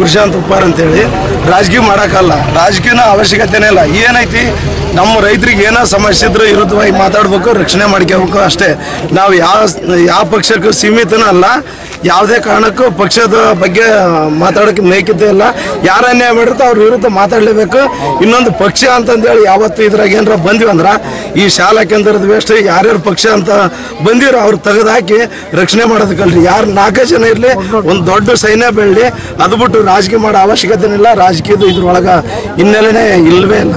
ಪ್ರಶಾಂತ್ ಉಪ್ಪಾರ್ ಅಂತೇಳಿ ರಾಜಕೀಯ ಮಾಡೋಕ್ಕಲ್ಲ ರಾಜಕೀಯನ ಅವಶ್ಯಕತೆನೇ ಇಲ್ಲ ಏನೈತಿ ನಮ್ಮ ರೈತರಿಗೆ ಏನೋ ಸಮಸ್ಯೆ ಇದ್ರೂ ವಿರುದ್ಧವಾಗಿ ಮಾತಾಡ್ಬೇಕು ರಕ್ಷಣೆ ಮಾಡ್ಕೋಬೇಕು ಅಷ್ಟೇ ನಾವು ಯಾವ ಯಾವ ಪಕ್ಷಕ್ಕೂ ಸೀಮಿತನೂ ಅಲ್ಲ ಯಾವುದೇ ಕಾರಣಕ್ಕೂ ಪಕ್ಷದ ಬಗ್ಗೆ ಮಾತಾಡೋಕ್ಕೆ ಮೇಕಿದ್ದೇ ಇಲ್ಲ ಯಾರು ಅನ್ಯಾಯ ಮಾಡಿರ್ತಾರೋ ಅವ್ರ ವಿರುದ್ಧ ಮಾತಾಡಲೇಬೇಕು ಇನ್ನೊಂದು ಪಕ್ಷ ಅಂತಂದೇಳಿ ಯಾವತ್ತು ಇದ್ರಾಗ ಏನಾರ ಬಂದ್ವಿ ಅಂದ್ರೆ ಈ ಶಾಲಾ ಕೇಂದ್ರದ ವೇಸ್ಟ್ ಯಾರ್ಯಾರು ಪಕ್ಷ ಅಂತ ಬಂದಿರೋ ಅವ್ರು ತೆಗೆದುಹಾಕಿ ರಕ್ಷಣೆ ಮಾಡೋದಕ್ಕಲ್ರಿ ಯಾರು ನಾಲ್ಕು ಜನ ಇರಲಿ ಒಂದು ದೊಡ್ಡ ಸೈನ್ಯ ಬೆಳ್ಳಿ ಅದು ಬಿಟ್ಟು ರಾಜಕೀಯ ಮಾಡೋ ಅವಶ್ಯಕತೆ ಇಲ್ಲ ರಾಜಕೀಯದ ಇದ್ರೊಳಗೆ ಹಿನ್ನೆಲೆನೇ ಇಲ್ಲವೇ ಇಲ್ಲ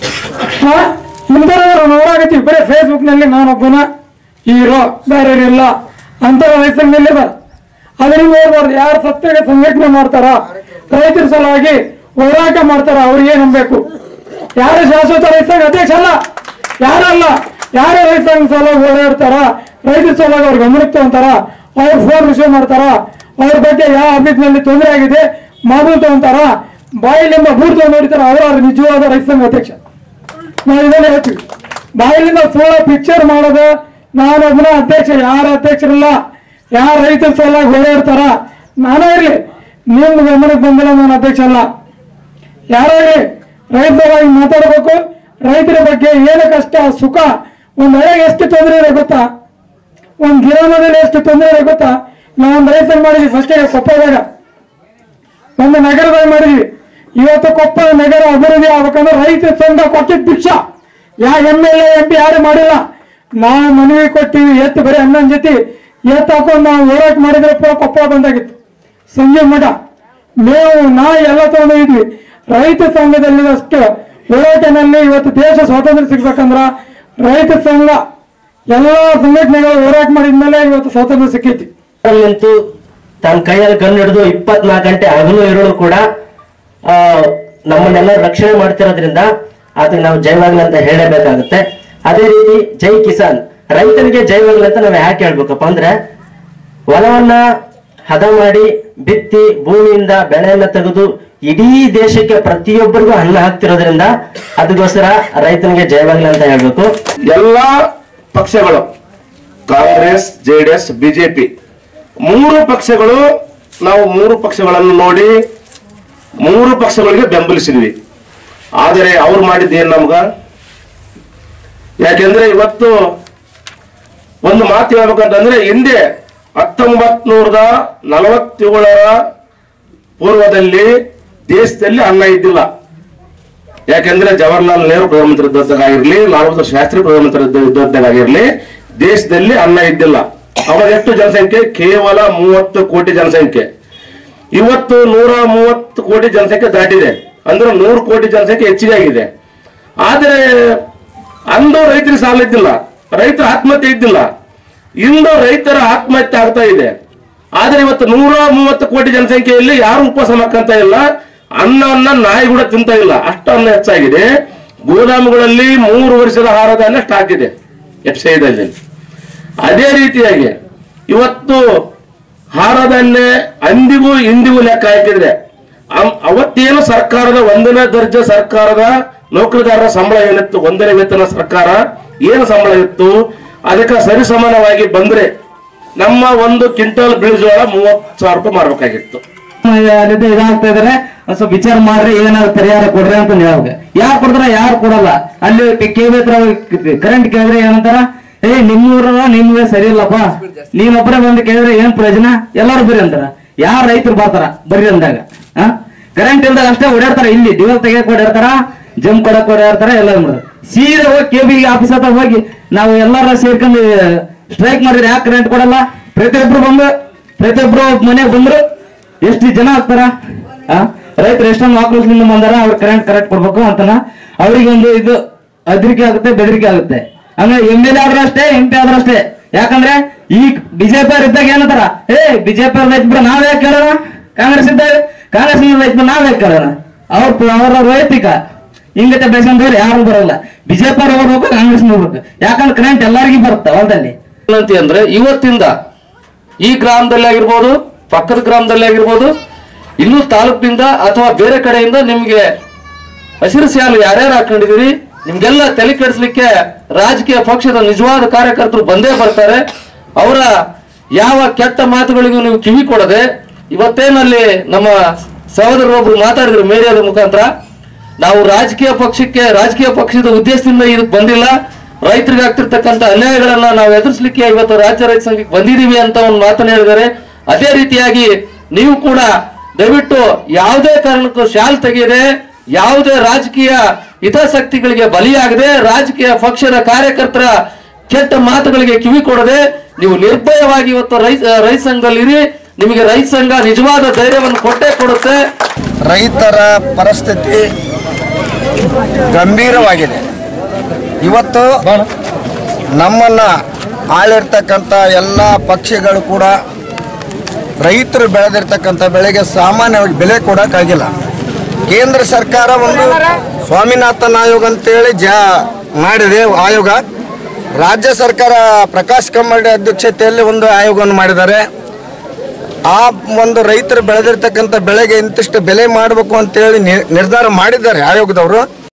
ಮುಂದರವರು ನೋಡಾಕತ್ತೀವಿ ಬರೀ ಫೇಸ್ಬುಕ್ ನಲ್ಲಿ ನಾನೊಬ್ಬನ ಹೀರೋ ಬೇರೆ ಇಲ್ಲ ಅಂತ ವಯಸ್ಸಿನಲ್ಲಿದ ಅದರಿಂದ ನೋಡ್ಬಾರ್ದು ಯಾರು ಸತ್ಯಗೆ ಸಂಘಟನೆ ಮಾಡ್ತಾರ ರೈತರ ಸಲುವಾಗಿ ಹೋರಾಟ ಮಾಡ್ತಾರ ಅವ್ರಿಗೆ ನಂಬೇಕು ಯಾರು ಶಾಶ್ವತ ರೈತ ಸಂಘ ಅಧ್ಯಕ್ಷ ಅಲ್ಲ ಯಾರಲ್ಲ ಯಾರು ರೈತ ಸಂಘ ಸಲುವಾಗಿ ಹೋರಾಡ್ತಾರ ರೈತರ ಸಲುವಾಗಿ ಅವ್ರ ಗಮನಕ್ಕೆ ತಗೊಂತಾರ ಅವ್ರ ಫೋನ್ ರಿಸೀವ್ ಮಾಡ್ತಾರ ಅವ್ರ ಬಗ್ಗೆ ಯಾವ ಆಫೀಸ್ನಲ್ಲಿ ತೊಂದರೆ ಆಗಿದೆ ಮಾಡಲು ತಗೊಂತಾರ ಬಾಯಿಲಿಂದ ಬೂರ್ ತಗೊಂಡು ನೋಡಿತಾರ ಅವರ ನಿಜವಾದ ರೈತ ಸಂಘ ಅಧ್ಯಕ್ಷ ನಾವು ಇದನ್ನ ಹೇಳ್ತೀವಿ ಬಾಯಿಲಿಂದ ಸುಳ್ಳ ಪಿಕ್ಚರ್ ಮಾಡೋದು ನಾನೊಬ್ಬನ ಅಧ್ಯಕ್ಷ ಯಾರ ಅಧ್ಯಕ್ಷರಿಲ್ಲ ಯಾರ ರೈತರ ಸಲುವಾಗಿ ಹೋರಾಡ್ತಾರ ನಾನೇ ಇರ್ಲಿ ನಿಮ್ಮ ಗಮನಕ್ಕೆ ಬಂದಿಲ್ಲ ನಾನು ಅಧ್ಯಕ್ಷ ಅಲ್ಲ ಯಾರಾಗ್ಲಿ ರೈತರಾಗಿ ಮಾತಾಡಬೇಕು ರೈತರ ಬಗ್ಗೆ ಏನು ಕಷ್ಟ ಸುಖ ಒಂದ್ ಮಳೆಗೆ ಎಷ್ಟು ತೊಂದರೆ ಇದೆ ಗೊತ್ತಾ ಒಂದ್ ಗಿರಾಮದಲ್ಲಿ ಎಷ್ಟು ತೊಂದರೆ ಇದೆ ಗೊತ್ತಾ ನಾವೊಂದು ರೈತರು ಮಾಡಿದ್ವಿ ಫಸ್ಟ್ ಕೊಪ್ಪದಾಗ ಒಂದು ನಗರದಾಗ ಮಾಡಿದ್ವಿ ಇವತ್ತು ಕೊಪ್ಪ ನಗರ ಅಭಿವೃದ್ಧಿ ಆಗ್ಬೇಕಂದ್ರೆ ರೈತ ಸಂಘ ಕೊಟ್ಟಿದ್ ಭಿಕ್ಷ ಯಾ ಎಮ್ ಎಲ್ ಎಂ ಪಿ ಯಾರು ಮಾಡಿಲ್ಲ ನಾವು ಮನವಿ ಕೊಟ್ಟಿವಿ ಎತ್ತು ಬರೀ ಹನ್ನೊಂದು ಜೊತೆ ಎತ್ತು ಹಾಕೊಂಡು ನಾವು ಹೋರಾಟ ಮಾಡಿದ್ರೆ ಪೂರ ಕೊಪ್ಪ ಬಂದಾಗಿತ್ತು ಸಂಜೆ ಮಠ ಮೇವು ನಾಯಿ ಎಲ್ಲ ತಗೊಂಡೋಗಿದ್ವಿ ರೈತ ಸಂಘದಲ್ಲಿ ಅಷ್ಟು ಹೋರಾಟನಲ್ಲಿ ಇವತ್ತು ದೇಶ ಸ್ವಾತಂತ್ರ್ಯ ಸಿಗ್ಬೇಕಂದ್ರ ರೈತ ಸಂಘ ಎಲ್ಲ ಸಂಘಟನೆಗಳು ಹೋರಾಟ ಮಾಡಿದ್ಮೇಲೆ ಇವತ್ತು ಸ್ವಾತಂತ್ರ್ಯ ಸಿಕ್ಕೈತಿ ನಿಂತು ತನ್ನ ಕೈಯಲ್ಲಿ ಗನ್ ಹಿಡಿದು ಇಪ್ಪತ್ನಾಲ್ಕು ಗಂಟೆ ಹಗಲು ಇರೋಳು ಕೂಡ ಆ, ನಮ್ಮನ್ನೆಲ್ಲ ರಕ್ಷಣೆ ಮಾಡ್ತಿರೋದ್ರಿಂದ ಅದಕ್ಕೆ ನಾವು ಜೈವಾಗ್ಲಿ ಅಂತ ಹೇಳಬೇಕಾಗುತ್ತೆ ಅದೇ ರೀತಿ ಜೈ ಕಿಸಾನ್ ರೈತನಿಗೆ ಜೈವಾಗ್ಲಿ ಅಂತ ನಾವು ಯಾಕೆ ಹೇಳ್ಬೇಕಪ್ಪ ಅಂದ್ರೆ ಹೊಲವನ್ನ ಹದ ಮಾಡಿ ಬಿತ್ತಿ ಭೂಮಿಯಿಂದ ಬೆಳೆಯನ್ನ ತೆಗೆದು ಇಡೀ ದೇಶಕ್ಕೆ ಪ್ರತಿಯೊಬ್ಬರಿಗೂ ಅನ್ನ ಹಾಕ್ತಿರೋದ್ರಿಂದ ಅದಕ್ಕೋಸ್ಕರ ರೈತನಿಗೆ ಜೈವಾಗ್ಲಿ ಅಂತ ಹೇಳ್ಬೇಕು ಎಲ್ಲಾ ಪಕ್ಷಗಳು ಕಾಂಗ್ರೆಸ್ ಜೆಡಿಎಸ್ ಬಿಜೆಪಿ ಮೂರು ಪಕ್ಷಗಳು ನಾವು ಮೂರು ಪಕ್ಷಗಳನ್ನು ನೋಡಿ ಮೂರು ಪಕ್ಷಗಳಿಗೆ ಬೆಂಬಲಿಸಿದ್ವಿ ಆದರೆ ಅವ್ರು ಮಾಡಿದ್ದೇನು ನಮ್ಗ ಯಾಕೆಂದ್ರೆ ಇವತ್ತು ಒಂದು ಮಾತು ಹೇಳ್ಬೇಕಂತಂದ್ರೆ ಹಿಂದೆ ಹತ್ತೊಂಬತ್ ನೂರದ ನಲವತ್ತೇಳರ ಪೂರ್ವದಲ್ಲಿ ದೇಶದಲ್ಲಿ ಅನ್ನ ಇದ್ದಿಲ್ಲ ಯಾಕೆಂದ್ರೆ ಜವಾಹರ್ಲಾಲ್ ನೆಹರು ಪ್ರಧಾನಮಂತ್ರಿ ಇದ್ದದ್ದಾಗಿರ್ಲಿ ಲಾಲ್ ಬಹದ್ದೂರ್ ಶಾಸ್ತ್ರಿ ಪ್ರಧಾನಮಂತ್ರಿ ಇದ್ದದ್ದಾಗಿರ್ಲಿ ದೇಶದಲ್ಲಿ ಅನ್ನ ಇದ್ದಿಲ್ಲ ಅವಾಗ ಎಷ್ಟು ಜನಸಂಖ್ಯೆ ಕೇವಲ ಮೂವತ್ತು ಕೋಟಿ ಜನಸಂಖ್ಯೆ ಇವತ್ತು ನೂರ ಮೂವತ್ತು ಕೋಟಿ ಜನಸಂಖ್ಯೆ ದಾಟಿದೆ ಅಂದ್ರೆ ನೂರು ಕೋಟಿ ಜನಸಂಖ್ಯೆ ಹೆಚ್ಚಿಗೆ ಆಗಿದೆ ಆದರೆ ಅಂದು ರೈತರಿಗೆ ಸಾಲ ಇದ್ದಿಲ್ಲ ರೈತರ ಆತ್ಮಹತ್ಯೆ ಇದ್ದಿಲ್ಲ ಇಂದು ರೈತರ ಆತ್ಮಹತ್ಯೆ ಆಗ್ತಾ ಇದೆ ಆದ್ರೆ ಇವತ್ತು ನೂರ ಮೂವತ್ತು ಕೋಟಿ ಜನಸಂಖ್ಯೆಯಲ್ಲಿ ಯಾರು ಉಪವಾಸ ಮಾಡ್ಕೊಂತ ಇಲ್ಲ ಅನ್ನ ಅನ್ನ ನಾಯಿ ಕೂಡ ತಿಂತ ಇಲ್ಲ ಅಷ್ಟು ಅನ್ನ ಹೆಚ್ಚಾಗಿದೆ ಗೋದಾಮುಗಳಲ್ಲಿ ಮೂರು ವರ್ಷದ ಆಹಾರದ ಅನ್ನ ಸ್ಟಾಕ್ ಇದೆ ಎಫ್ಸೈದಲ್ಲಿ ಅದೇ ರೀತಿಯಾಗಿ ಇವತ್ತು ಆಹಾರಧಾನ್ಯ ಅಂದಿಗೂ ಇಂದಿಗೂ ಲೆಕ್ಕ ಹಾಕಿದ್ರೆ ಅಂ- ಅವತ್ತೇನು ಸರ್ಕಾರದ ಒಂದನೇ ದರ್ಜೆ ಸರ್ಕಾರದ ನೌಕರಿದಾರರ ಸಂಬಳ ಏನಿತ್ತು ಒಂದನೇ ವೇತನ ಸರ್ಕಾರ ಏನು ಸಂಬಳ ಇತ್ತು ಅದಕ್ಕೆ ಸರಿಸಮಾನವಾಗಿ ಬಂದ್ರೆ ನಮ್ಮ ಒಂದು ಕ್ವಿಂಟಲ್ ಬಿಳಿಜೋಳ ಮೂವತ್ತು ಸಾವಿರ ರೂಪಾಯಿ ಮಾಡ್ಬೇಕಾಗಿತ್ತು ಅಲ್ಲಿದ್ದ ಇದಾಗ್ತಾ ಇದಾರೆ ಒಂದ್ ಸ್ವಲ್ಪ ವಿಚಾರ ಮಾಡ್ರಿ ಏನಾದ್ರು ಪರಿಹಾರ ಕೊಡ್ರಿ ಅಂತ ಹೇಳ್ಬೇಕು ಯಾರು ಕೊಡ್ತಾರ ಯಾರು ಕೊಡಲ್ಲ ಅಲ್ಲಿ ಕೇಳಿ ಹತ್ರ ಕರೆಂಟ್ ಕೇಳಿದ್ರೆ ಏನಂತಾರ ಏ ನಿಮ್ಮೂರ ನಿಮ್ಗೆ ಸರಿ ಇಲ್ಲಪ್ಪ ನೀನೊಬ್ಬರೇ ಬಂದು ಕೇಳಿದ್ರೆ ಏನ್ ಪ್ರಯೋಜನ ಎಲ್ಲಾರು ಬರ್ರಿ ಅಂತಾರ ಯಾರ ರೈತರು ಬರ್ತಾರ ಬರ್ರಿ ಅಂದಾಗ ಕರೆಂಟ್ ಇಲ್ದಾಗ ಅಷ್ಟೇ ಓಡಾಡ್ತಾರ ಇಲ್ಲಿ ಡಿವಲ್ ತೆಗಿಯಕ್ ಓಡಾಡ್ತಾರ ಜಮ್ ಕೊಡಕ್ ಓಡಾಡ್ತಾರ ಎಲ್ಲ ಮಾಡೋದು ಸೀದಾ ಹೋಗಿ ಕೆಬಿ ಆಫೀಸ್ ಹತ್ರ ಹೋಗಿ ನಾವು ಎಲ್ಲಾರ ಸೇರ್ಕೊಂಡು ಸ್ಟ್ರೈಕ್ ಮಾಡಿದ್ರೆ ಯಾಕೆ ಕರೆಂಟ್ ಕೊಡಲ್ಲ ಪ್ರತಿಯೊಬ್ರು ಬಂದು ಪ್ರತಿಯೊಬ್ರು ಮನೆಗೆ ಬಂದ್ರು ಎಷ್ಟು ಜನ ಆಗ್ತಾರ ಆ? ರೈತರು ಎಷ್ಟೊಂದು ಆಕ್ರೋಶದಿಂದ ಬಂದಾರ ಅವ್ರ ಕರೆಂಟ್ ಕರೆಕ್ಟ್ ಕೊಡ್ಬೇಕು ಅಂತನ ಅವ್ರಿಗೆ ಒಂದು ಇದು ಅದ್ರಿಕೆ ಆಗುತ್ತೆ ಬೆದರಿಕೆ ಆಗುತ್ತೆ ಹಂಗ ಎಂ ಎಲ್ ಆದ್ರೂ ಅಷ್ಟೇ ಎಂ ಪಿ ಆದ್ರೂ ಅಷ್ಟೇ ಯಾಕಂದ್ರೆ ಈ ಬಿಜೆಪಿ ಅವ್ರು ಇದ್ದಾಗ ಏನಂತಾರ ಏ ಬಿಜೆಪಿ ಅವ್ರ ರೈತ ನಾವ್ ಯಾಕೆ ಕೇಳೋಣ ಕಾಂಗ್ರೆಸ್ ಇದ್ದಾಗ ಕಾಂಗ್ರೆಸ್ ರೈತ ನಾವ್ ಯಾಕೆ ಕೇಳೋಣ ಅವ್ರ ಅವರ ವೈಯಕ್ತಿಕ ಹಿಂಗತೆ ಬೆಳೆಸ್ಕೊಂಡ್ರೆ ಯಾರು ಬರಲ್ಲ ಬಿಜೆಪಿ ಅವ್ರು ಹೋಗ್ಬೇಕು ಕಾಂಗ್ರೆಸ್ ಹೋಗ್ಬೇಕು ಯಾಕಂದ್ರೆ ಕರೆಂಟ್ ಎಲ್ಲರಿಗೂ ಬರುತ್ತೆ ಹೊಲದಲ್ಲಿ ಏನಂತ ಅಂದ್ರೆ ಇವತ್ತಿಂದ ಈ ಗ್ರಾಮದಲ್ಲಿ ಆಗಿರ್ಬೋದು ಪಕ್ಕದ ಗ್ರಾಮದಲ್ಲಿ ಆಗಿರ್ಬೋದು ಇನ್ನೂ ತಾಲೂಕಿನಿಂದ ಅಥವಾ ಬೇರೆ ಕಡೆಯಿಂದ ನಿಮ್ಗೆ ಹಸಿರು ಶಾಲು ಯಾರ್ಯಾರು ಹಾಕೊಂಡಿದೀರಿ ನಿಮ್ಗೆಲ್ಲ ತಲೆ ಕೆಡಿಸ್ಲಿಕ್ಕೆ ರಾಜಕೀಯ ಪಕ್ಷದ ನಿಜವಾದ ಕಾರ್ಯಕರ್ತರು ಬಂದೇ ಬರ್ತಾರೆ ಅವರ ಯಾವ ಕೆಟ್ಟ ಮಾತುಗಳಿಗೂ ನೀವು ಕಿವಿ ಕೊಡದೆ ಇವತ್ತೇನಲ್ಲಿ ನಮ್ಮ ಸಹೋದರರೊಬ್ರು ಮಾತಾಡಿದ್ರು ಮೀಡಿಯಾದ ಮುಖಾಂತರ ನಾವು ರಾಜಕೀಯ ಪಕ್ಷಕ್ಕೆ ರಾಜಕೀಯ ಪಕ್ಷದ ಉದ್ದೇಶದಿಂದ ಇದಕ್ಕೆ ಬಂದಿಲ್ಲ ರೈತರಿಗೆ ಆಗ್ತಿರ್ತಕ್ಕಂಥ ಅನ್ಯಾಯಗಳನ್ನ ನಾವು ಎದುರಿಸಲಿಕ್ಕೆ ಇವತ್ತು ರಾಜ್ಯ ರೈತ ಸಂಘಕ್ಕೆ ಬಂದಿದೀವಿ ಅಂತ ಒಂದು ಮಾತನ್ನ ಹೇಳಿದ್ದಾರೆ ಅದೇ ರೀತಿಯಾಗಿ ನೀವು ಕೂಡ ದಯವಿಟ್ಟು ಯಾವುದೇ ಕಾರಣಕ್ಕೂ ಶಾಲ್ ತೆಗೆಯದೆ ಯಾವುದೇ ರಾಜಕೀಯ ಹಿತಾಸಕ್ತಿಗಳಿಗೆ ಬಲಿಯಾಗದೆ ರಾಜಕೀಯ ಪಕ್ಷದ ಕಾರ್ಯಕರ್ತರ ಕೆಟ್ಟ ಮಾತುಗಳಿಗೆ ಕಿವಿ ಕೊಡದೆ ನೀವು ನಿರ್ಭಯವಾಗಿ ಇವತ್ತು ರೈತ ರೈತ ಸಂಘದಲ್ಲಿರಿ ನಿಮಗೆ ರೈತ ಸಂಘ ನಿಜವಾದ ಧೈರ್ಯವನ್ನು ಕೊಟ್ಟೇ ಕೊಡುತ್ತೆ ರೈತರ ಪರಿಸ್ಥಿತಿ ಗಂಭೀರವಾಗಿದೆ ಇವತ್ತು ನಮ್ಮನ್ನ ಆಳಿರ್ತಕ್ಕಂಥ ಎಲ್ಲ ಪಕ್ಷಿಗಳು ಕೂಡ ರೈತರು ಬೆಳೆದಿರ್ತಕ್ಕಂಥ ಬೆಳೆಗೆ ಸಾಮಾನ್ಯವಾಗಿ ಬೆಲೆ ಕೊಡೋಕ್ಕಾಗಿಲ್ಲ ಕೇಂದ್ರ ಸರ್ಕಾರ ಒಂದು ಸ್ವಾಮಿನಾಥನ್ ಆಯೋಗ ಅಂತೇಳಿ ಜಾ ಮಾಡಿದೆ ಆಯೋಗ ರಾಜ್ಯ ಸರ್ಕಾರ ಪ್ರಕಾಶ್ ಕಮ್ಮಡಿ ಅಧ್ಯಕ್ಷತೆಯಲ್ಲಿ ಒಂದು ಆಯೋಗವನ್ನು ಮಾಡಿದ್ದಾರೆ ಆ ಒಂದು ರೈತರು ಬೆಳೆದಿರ್ತಕ್ಕಂಥ ಬೆಳೆಗೆ ಇಂತಿಷ್ಟು ಬೆಲೆ ಮಾಡಬೇಕು ಅಂತೇಳಿ ನಿ- ನಿರ್ಧಾರ ಮಾಡಿದ್ದಾರೆ ಆಯೋಗದವರು